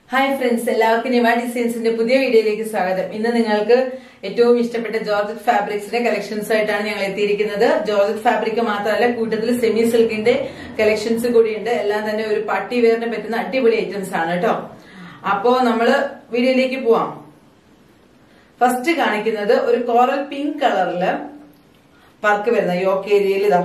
hi friends എല്ലാവർക്കും നിവ ഡിസൈൻസിന്റെ പുതിയ വീഡിയോയിലേക്ക് സ്വാഗതം ഇന്ന് നിങ്ങൾക്ക് ഏറ്റവും ഇഷ്ടപ്പെട്ട ജോർജറ്റ് ഫാബ്രിക്സിന്റെ കളക്ഷൻസ് ആയിട്ടാണ് ഞങ്ങൾ എത്തിയിരിക്കുന്നത് ജോർജറ്റ് ഫാബ്രിക് മാത്രമല്ല കൂട്ടത്തിൽ സെമി സിൽക്കിന്റെ കളക്ഷൻസ് കൂടിയുണ്ട് എല്ലാം തന്നെ ഒരു പാർട്ടി വെയറിന് പറ്റുന്ന അടിപൊളി ഐറ്റംസ് ആണ് കേട്ടോ അപ്പോ നമ്മള് വീഡിയോയിലേക്ക് പോവാം ഫസ്റ്റ് കാണിക്കുന്നത് ഒരു കോറൽ പിങ്ക് കളറില് വർക്ക് വരുന്ന യോക്ക് ഏരിയയിൽ ഇതാ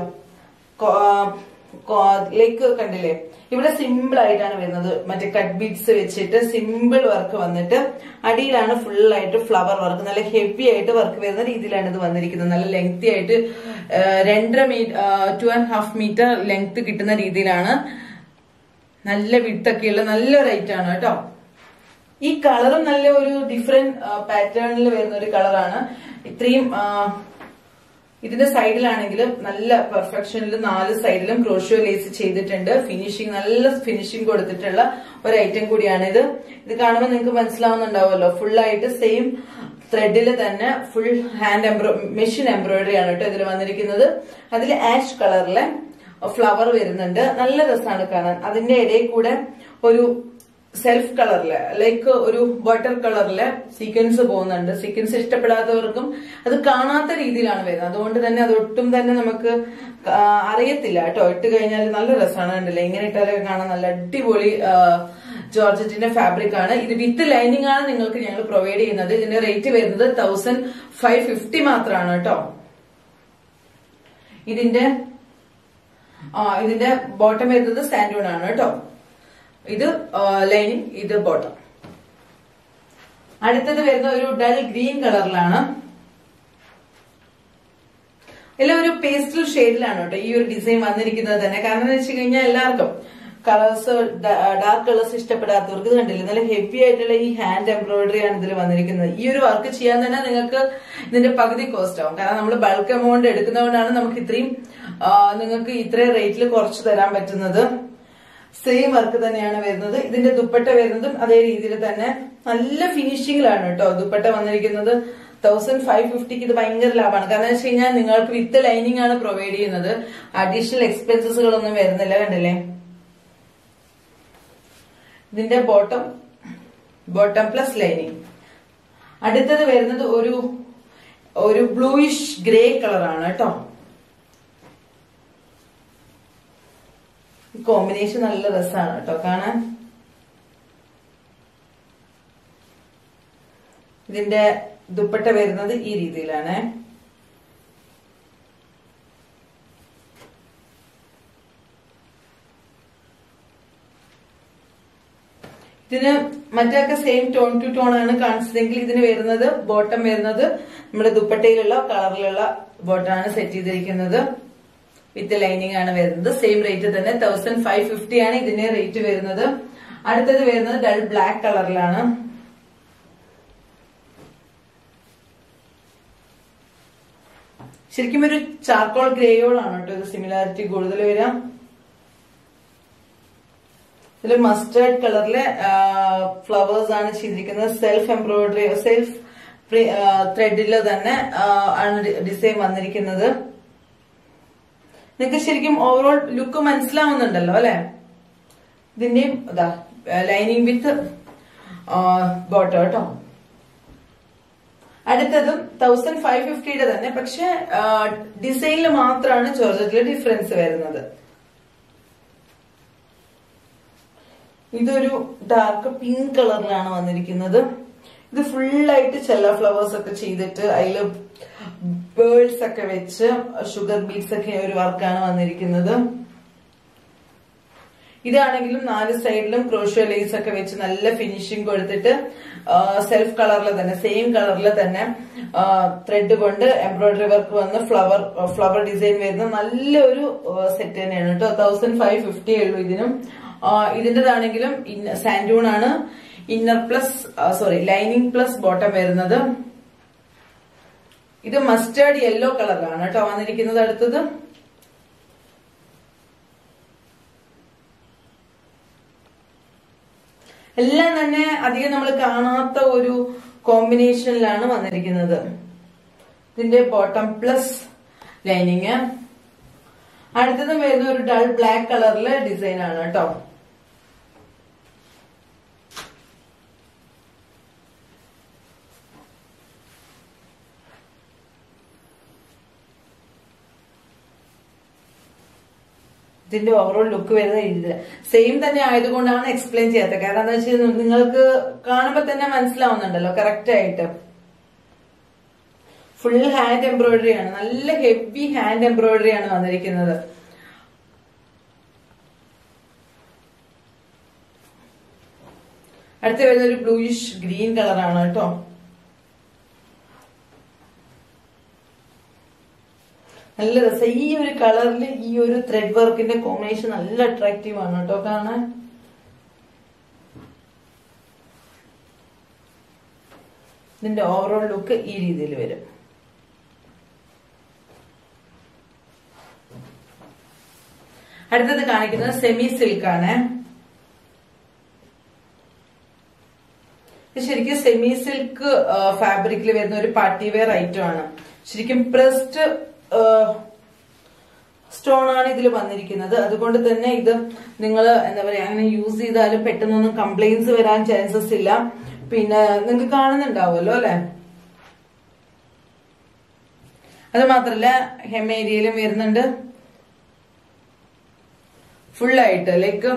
ലേക്ക് കണ്ടില്ലേ ഇവിടെ സിമ്പിൾ ആയിട്ടാണ് വരുന്നത് മറ്റേ കട്ട് ബീഡ്സ് വെച്ചിട്ട് സിമ്പിൾ വർക്ക് വന്നിട്ട് അടിയിലാണ് ഫുൾ ആയിട്ട് ഫ്ലവർ വർക്ക് നല്ല ഹെവി ആയിട്ട് വർക്ക് വരുന്ന രീതിയിലാണ് ഇത് വന്നിരിക്കുന്നത് നല്ല ലെങ്തി ആയിട്ട് ആ, രണ്ടര metre two and half metre length കിട്ടുന്ന രീതിയിലാണ് നല്ല വിട്ടൊക്കെയുള്ള നല്ല റേറ്റ് ആണ് കേട്ടോ ഈ കളറും നല്ല ഒരു ഡിഫറെന്റ് പാറ്റേണിൽ വരുന്ന ഒരു കളറാണ് ഇത്രയും ആ, ഇതിന്റെ സൈഡിലാണെങ്കിലും നല്ല പെർഫെക്ഷനിൽ നാല് സൈഡിലും ക്രോഷ്യോ ലേസ് ചെയ്തിട്ടുണ്ട് ഫിനിഷിംഗ് നല്ല ഫിനിഷിംഗ് കൊടുത്തിട്ടുള്ള ഒരു ഐറ്റം കൂടിയാണ് ഇത് ഇത് കാണുമ്പോൾ നിങ്ങൾക്ക് മനസ്സിലാവുന്നുണ്ടാവുമല്ലോ ഫുൾ ആയിട്ട് സെയിം ത്രെഡിൽ തന്നെ ഫുൾ ഹാൻഡ് എംബ്രോ മെഷീൻ എംബ്രോയിഡറി ആണ് കേട്ടോ ഇതിൽ വന്നിരിക്കുന്നത് അതിൽ ആഷ് കളറിലെ ഫ്ലവർ വരുന്നുണ്ട് നല്ല രസമാണ് കാണാൻ അതിന്റെ ഇടയിൽ കൂടെ ഒരു സെൽഫ് കളറില് ലൈക്ക് ഒരു വാട്ടർ കളറില് സീക്വൻസ് പോകുന്നുണ്ട് സീക്വൻസ് ഇഷ്ടപ്പെടാത്തവർക്കും അത് കാണാത്ത രീതിയിലാണ് വരുന്നത് അതുകൊണ്ട് തന്നെ അത് ഒട്ടും തന്നെ നമുക്ക് ആ, അറിയത്തില്ല കേട്ടോ ഇട്ട് കഴിഞ്ഞാൽ നല്ല രസമാണ് കണ്ടില്ലേ ഇങ്ങനെ ഇട്ടാലൊക്കെ കാണാൻ നല്ല അടിപൊളി ആ, ജോർജറ്റിന്റെ ഫാബ്രിക് ആണ് ഇത് വിത്ത് ലൈനിങ് ആണ് നിങ്ങൾക്ക് ഞങ്ങൾ പ്രൊവൈഡ് ചെയ്യുന്നത് ഇതിന്റെ റേറ്റ് വരുന്നത് തൗസൻഡ് ഫൈവ് ഫിഫ്റ്റി മാത്രമാണ് കേട്ടോ ഇതിന്റെ ആ ഇതിന്റെ ബോട്ടം വരുന്നത് സാൻഡൂൺ ആണ് കേട്ടോ ഇത് ലൈനിങ് ഇത് ബോട്ടം അടുത്തത് വരുന്ന ഒരു ഡൾ ഗ്രീൻ കളറിലാണ് എല്ലാം ഒരു പേസ്റ്റൽ ഷെയ്ഡിലാണ് കേട്ടോ ഈ ഒരു ഡിസൈൻ വന്നിരിക്കുന്നത് തന്നെ കാരണം എന്ന് വെച്ച് കഴിഞ്ഞാൽ എല്ലാവർക്കും കളേഴ്സ് ഡാർക്ക് കളേഴ്സ് ഇഷ്ടപ്പെടാത്തവർക്ക് ഇത് കണ്ടില്ലേ നല്ല ഹെവി ആയിട്ടുള്ള ഈ ഹാൻഡ് എംബ്രോയിഡറി ആണ് ഇതിൽ വന്നിരിക്കുന്നത് ഈ ഒരു വർക്ക് ചെയ്യാൻ തന്നെ നിങ്ങൾക്ക് ഇതിന്റെ പകുതി കോസ്റ്റ് ആവും കാരണം നമ്മൾ ബൾക്ക് എമൗണ്ട് എടുക്കുന്നതുകൊണ്ടാണ് നമുക്ക് ഇത്രയും ആ, നിങ്ങൾക്ക് ഇത്രയും റേറ്റിൽ കുറച്ച് തരാൻ പറ്റുന്നത് സെയിം വർക്ക് തന്നെയാണ് വരുന്നത് ഇതിന്റെ ദുപ്പട്ട വരുന്നതും അതേ രീതിയിൽ തന്നെ നല്ല ഫിനിഷിംഗിലാണ് കേട്ടോ ദുപ്പട്ട വന്നിരിക്കുന്നത് തൗസൻഡ് ഫൈവ് ഫിഫ്റ്റിക്ക് ഇത് ഭയങ്കര ലാഭമാണ് കാരണം വെച്ച് കഴിഞ്ഞാൽ നിങ്ങൾക്ക് വിത്ത് ലൈനിങ് ആണ് പ്രൊവൈഡ് ചെയ്യുന്നത് അഡീഷണൽ എക്സ്പെൻസസുകളൊന്നും വരുന്നില്ല കണ്ടില്ലേ ഇതിന്റെ ബോട്ടം ബോട്ടം പ്ലസ് ലൈനിങ് അടുത്തത് വരുന്നത് ഒരു ഒരു ബ്ലൂയിഷ് ഗ്രേ കളറാണ് കേട്ടോ കോമ്പിനേഷൻ നല്ല രസമാണ് കേട്ടോ കാണാൻ ഇതിന്റെ ദുപ്പട്ട വരുന്നത് ഈ രീതിയിലാണ് ഇതിന് മറ്റൊക്കെ സെയിം ടോൺ ടു ടോൺ ആണ് കാണിച്ചതെങ്കിൽ ഇതിന് വരുന്നത് ബോട്ടം വരുന്നത് നമ്മുടെ ദുപ്പട്ടയിലുള്ള കളറിലുള്ള ബോട്ടമാണ് സെറ്റ് ചെയ്തിരിക്കുന്നത് വിത്ത് ലൈനിങ് ആണ് വരുന്നത് സെയിം റേറ്റ് തന്നെ തൗസൻഡ് ഫൈവ് ഫിഫ്റ്റി ആണ് ഇതിന്റെ റേറ്റ് വരുന്നത് അടുത്തത് വരുന്നത് ഡൾ ബ്ലാക്ക് കളറിലാണ് ശരിക്കും ഒരു ചാർക്കോൾ ഗ്രേയോളാണ് കേട്ടോ ഇത് സിമിലാരിറ്റി കൂടുതൽ വരാം ഇതിൽ മസ്റ്റേർഡ് കളറിലെ ഫ്ലവേഴ്സ് ആണ് ചെയ്തിരിക്കുന്നത് സെൽഫ് എംബ്രോയിഡറി സെൽഫ് ത്രെഡില് തന്നെ ആ, ആണ് ഡിസൈൻ വന്നിരിക്കുന്നത് നിങ്ങൾക്ക് ശരിക്കും ഓവറോൾ ലുക്ക് മനസ്സിലാവുന്നുണ്ടല്ലോ അല്ലെ ഇതിന്റെയും ഇതാ ലൈനിങ് വിത്ത് ബോട്ടോ കേട്ടോ അടുത്തതും തൗസൻഡ് ഫൈവ് ഫിഫ്റ്റിയുടെ തന്നെ പക്ഷെ ഡിസൈനിൽ മാത്രമാണ് ജോർജറ്റിലെ ഡിഫറൻസ് വരുന്നത് ഇതൊരു ഡാർക്ക് പിങ്ക് കളറിലാണ് വന്നിരിക്കുന്നത് ഇത് ഫുള്ളായിട്ട് ചെല്ല ഫ്ലവേഴ്സ് ഒക്കെ ചെയ്തിട്ട് അതിൽ ബേർഡ്സ് ഒക്കെ വെച്ച് ഷുഗർ ബീഡ്സ് ഒക്കെ ഒരു വർക്കാണ് വന്നിരിക്കുന്നത് ഇതാണെങ്കിലും നാല് സൈഡിലും ക്രോഷ്യോ ലേസ് ഒക്കെ വെച്ച് നല്ല ഫിനിഷിംഗ് കൊടുത്തിട്ട് സെൽഫ് കളറിൽ തന്നെ സെയിം കളറിൽ തന്നെ ത്രെഡ് കൊണ്ട് എംബ്രോയിഡറി വർക്ക് വന്ന് ഫ്ലവർ ഫ്ലവർ ഡിസൈൻ വരുന്ന നല്ലൊരു സെറ്റ് തന്നെയാണ് കേട്ടോ തൗസൻഡ് ഫൈവ് ഫിഫ്റ്റി ഉള്ളൂ ഇതിനും ആ, ഇതിന്റേതാണെങ്കിലും സാൻഡൂൺ ആണ് inner plus sorry lining plus bottom വരുന്നത് ഇത് മസ്റ്റേർഡ് യെല്ലോ കളറാണ് കേട്ടോ വന്നിരിക്കുന്നത് അടുത്തത് എല്ലാം തന്നെ അധികം നമ്മൾ കാണാത്ത ഒരു കോമ്പിനേഷനിലാണ് വന്നിരിക്കുന്നത് ഇതിന്റെ ബോട്ടം പ്ലസ് ലൈനിങ് അടുത്തതും വരുന്ന ഒരു ഡൾ ബ്ലാക്ക് കളറിലെ ഡിസൈൻ ആണ് കേട്ടോ ഇതിന്റെ ഓവറോൾ ലുക്ക് വരുന്ന രീതിയിൽ സെയിം തന്നെ ആയതുകൊണ്ടാണ് എക്സ്പ്ലെയിൻ ചെയ്യാത്തത് കാരണം എന്താ വെച്ചാൽ നിങ്ങൾക്ക് കാണുമ്പോൾ തന്നെ മനസ്സിലാവുന്നുണ്ടല്ലോ കറക്റ്റ് ആയിട്ട് ഫുൾ ഹാൻഡ് എംബ്രോയിഡറി ആണ് നല്ല ഹെവി ഹാൻഡ് എംബ്രോയിഡറി ആണ് വന്നിരിക്കുന്നത് അടുത്ത വരുന്ന ഒരു ബ്ലൂയിഷ് ഗ്രീൻ കളറാണ് കേട്ടോ നല്ല രസം ഈ ഒരു കളറിൽ ഈ ഒരു ത്രെഡ് വർക്കിന്റെ കോമ്പിനേഷൻ നല്ല അട്രാക്റ്റീവ് ആണ് കേട്ടോ കാണാൻ ഇതിന്റെ ഓവറോൾ ലുക്ക് ഈ രീതിയിൽ വരും അടുത്തത് കാണിക്കുന്നത് സെമി സിൽക്ക് ആണ് ഇത് ശരിക്കും സെമി സിൽക്ക് ഫാബ്രിക്കിൽ വരുന്ന ഒരു പാർട്ടി വെയർ ഐറ്റം ആണ് ശരിക്കും പ്രസ്ഡ് സ്റ്റോൺ ആണ് ഇതിൽ വന്നിരിക്കുന്നത് അതുകൊണ്ട് തന്നെ ഇത് നിങ്ങൾ എന്താ പറയാ അങ്ങനെ യൂസ് ചെയ്താലും പെട്ടെന്നൊന്നും കംപ്ലൈൻസ് വരാൻ ചാൻസസ് ഇല്ല പിന്നെ നിങ്ങൾക്ക് കാണുന്നുണ്ടാവുമല്ലോ അല്ലെ അത് മാത്രല്ല ഹെം ഏരിയയിലും വരുന്നുണ്ട് ഫുള്ളായിട്ട് ലൈക്ക്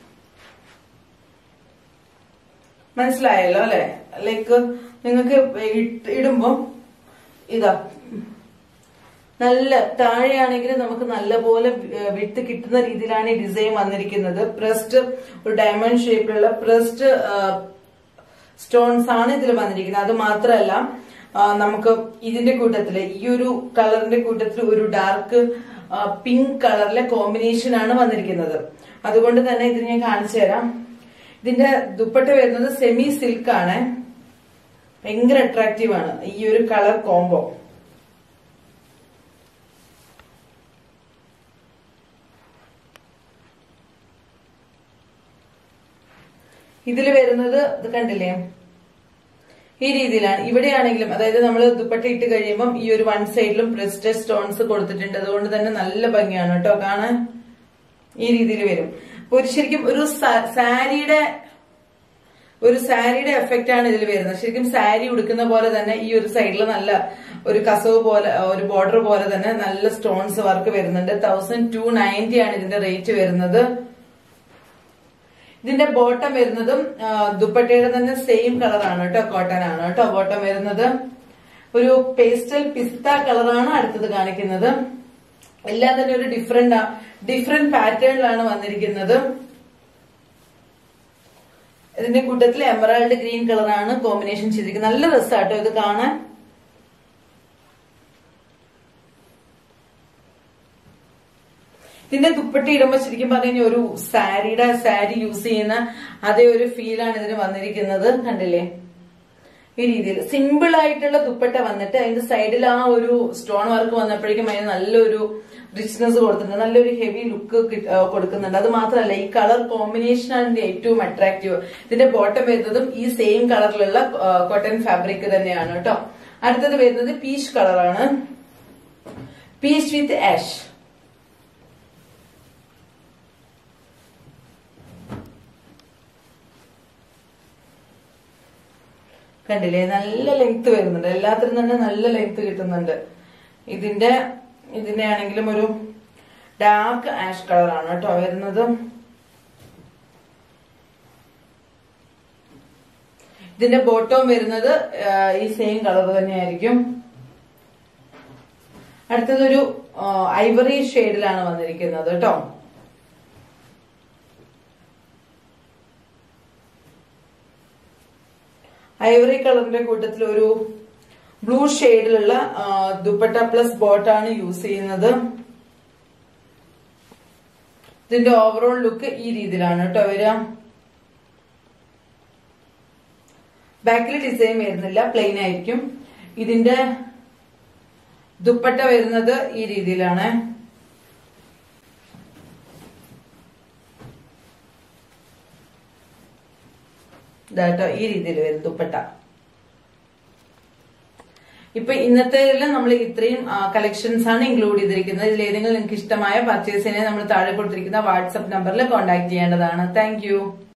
മനസ്സിലായല്ലോ അല്ലെ ലൈക്ക് നിങ്ങൾക്ക് ഇടുമ്പോ ഇതാ നല്ല താഴെയാണെങ്കിൽ നമുക്ക് നല്ലപോലെ വിട്ട് കിട്ടുന്ന രീതിയിലാണ് ഈ ഡിസൈൻ വന്നിരിക്കുന്നത് പ്രസ്ഡ് ഒരു ഡയമണ്ട് ഷേപ്പിലുള്ള പ്രസ്ഡ് സ്റ്റോൺസ് ആണ് ഇതിൽ വന്നിരിക്കുന്നത് അത് മാത്രമല്ല നമുക്ക് ഇതിന്റെ കൂട്ടത്തില് ഈ ഒരു കളറിന്റെ കൂട്ടത്തിൽ ഒരു ഡാർക്ക് പിങ്ക് കളറിലെ കോമ്പിനേഷൻ ആണ് വന്നിരിക്കുന്നത് അതുകൊണ്ട് തന്നെ ഇത് ഞാൻ കാണിച്ചു തരാം ഇതിന്റെ ദുപ്പട്ട വരുന്നത് സെമി സിൽക്ക് ആണ് ഭയങ്കര അട്രാക്റ്റീവ് ആണ് ഈ ഒരു കളർ കോംബോ ഇതിൽ വരുന്നത് ഇത് കണ്ടില്ലേ ഈ രീതിയിലാണ് ഇവിടെയാണെങ്കിലും അതായത് നമ്മൾ ദുപ്പട്ട ഇട്ട് കഴിയുമ്പം ഈ ഒരു വൺ സൈഡിലും ബ്രസ്റ്റഡ് സ്റ്റോൺസ് കൊടുത്തിട്ടുണ്ട് അതുകൊണ്ട് തന്നെ നല്ല ഭംഗിയാണ് കേട്ടോ കാണാൻ ഈ രീതിയിൽ വരും അപ്പൊ ഒരു ശരിക്കും ഒരു സാരിയുടെ ഒരു സാരിയുടെ എഫക്റ്റ് ആണ് ഇതിൽ വരുന്നത് ശരിക്കും സാരി ഉടുക്കുന്ന പോലെ തന്നെ ഈ ഒരു സൈഡിൽ നല്ല ഒരു കസവ് പോലെ ഒരു ബോർഡർ പോലെ തന്നെ നല്ല സ്റ്റോൺസ് വർക്ക് വരുന്നുണ്ട് തൗസൻഡ് ടു നയൻറ്റി ആണ് ഇതിന്റെ റേറ്റ് വരുന്നത് ഇതിന്റെ ബോട്ടം വരുന്നതും ദുപ്പട്ടയുടെ തന്നെ സെയിം കളറാണ് കേട്ടോ കോട്ടൺ ആണ് കേട്ടോ ബോട്ടം വരുന്നത് ഒരു പേസ്റ്റൽ പിസ്ത കളറാണ് അടുത്തത് കാണിക്കുന്നത് എല്ലാം തന്നെ ഒരു ഡിഫറെന്റ് ഡിഫറെന്റ് പാറ്റേണിലാണ് വന്നിരിക്കുന്നത് ഇതിന്റെ കൂട്ടത്തിൽ എമറാൾഡ് ഗ്രീൻ കളറാണ് കോമ്പിനേഷൻ ചെയ്തിരിക്കുന്നത് നല്ല രസമാട്ടോ ഇത് കാണാൻ ഇതിന്റെ ദുപ്പട്ടി ഇടുമ്പോ ശരിക്കും പറഞ്ഞു ഒരു സാരിയുടെ സാരി യൂസ് ചെയ്യുന്ന അതേ ഒരു ഫീലാണ് ഇതിന് വന്നിരിക്കുന്നത് കണ്ടില്ലേ ഈ രീതിയിൽ സിമ്പിൾ ആയിട്ടുള്ള ദുപ്പട്ട വന്നിട്ട് അതിന്റെ സൈഡിൽ ആ ഒരു സ്റ്റോൺ വർക്ക് വന്നപ്പോഴേക്കും അതിന് നല്ലൊരു റിച്ച്നെസ് കൊടുത്തിട്ടുണ്ട് നല്ലൊരു ഹെവി ലുക്ക് കൊടുക്കുന്നുണ്ട് അത് മാത്രമല്ല ഈ കളർ കോമ്പിനേഷൻ ആണ് ഇതിന്റെ ഏറ്റവും അട്രാക്റ്റീവ് ഇതിന്റെ ബോട്ടം വരുന്നതും ഈ സെയിം കളറിലുള്ള കോട്ടൺ ഫാബ്രിക് തന്നെയാണ് കേട്ടോ അടുത്തത് വരുന്നത് പീച്ച് കളറാണ് പീച്ച് വിത്ത് ആഷ് കണ്ടില്ലേ നല്ല ലെങ്ത് വരുന്നുണ്ട് എല്ലാത്തിനും തന്നെ നല്ല ലെങ്ത് കിട്ടുന്നുണ്ട് ഇതിന്റെ ഇതിന്റെ ആണെങ്കിലും ഒരു ഡാർക്ക് ആഷ് കളറാണ് കേട്ടോ വരുന്നത് ഇതിന്റെ ബോട്ടം വരുന്നത് ഈ സെയിം കളർ തന്നെയായിരിക്കും അടുത്തതൊരു ഐവറി ഷെയ്ഡിലാണ് വന്നിരിക്കുന്നത് കേട്ടോ ഐവറി കളറിന്റെ കൂട്ടത്തിൽ ഒരു ബ്ലൂ ഷെയ്ഡിലുള്ള ദുപ്പട്ട പ്ലസ് ബോട്ടാണ് യൂസ് ചെയ്യുന്നത് ഇതിന്റെ ഓവറോൾ ലുക്ക് ഈ രീതിയിലാണ് കേട്ടോ വരിക ബാക്കിൽ ഡിസൈൻ വരുന്നില്ല പ്ലെയിൻ ആയിരിക്കും ഇതിന്റെ ദുപ്പട്ട വരുന്നത് ഈ രീതിയിലാണ് ഇതാട്ടോ ഈ രീതിയിൽ വരും ദുപ്പട്ട ഇപ്പൊ ഇന്നത്തെ നമ്മൾ ഇത്രയും കളക്ഷൻസ് ആണ് ഇൻക്ലൂഡ് ചെയ്തിരിക്കുന്നത് ഇതിൽ ഏതെങ്കിലും നിങ്ങൾക്ക് ഇഷ്ടമായ പർച്ചേസിനെ നമ്മൾ താഴെ കൊടുത്തിരിക്കുന്ന വാട്സ്ആപ്പ് നമ്പറിൽ കോൺടാക്ട് ചെയ്യേണ്ടതാണ് താങ്ക്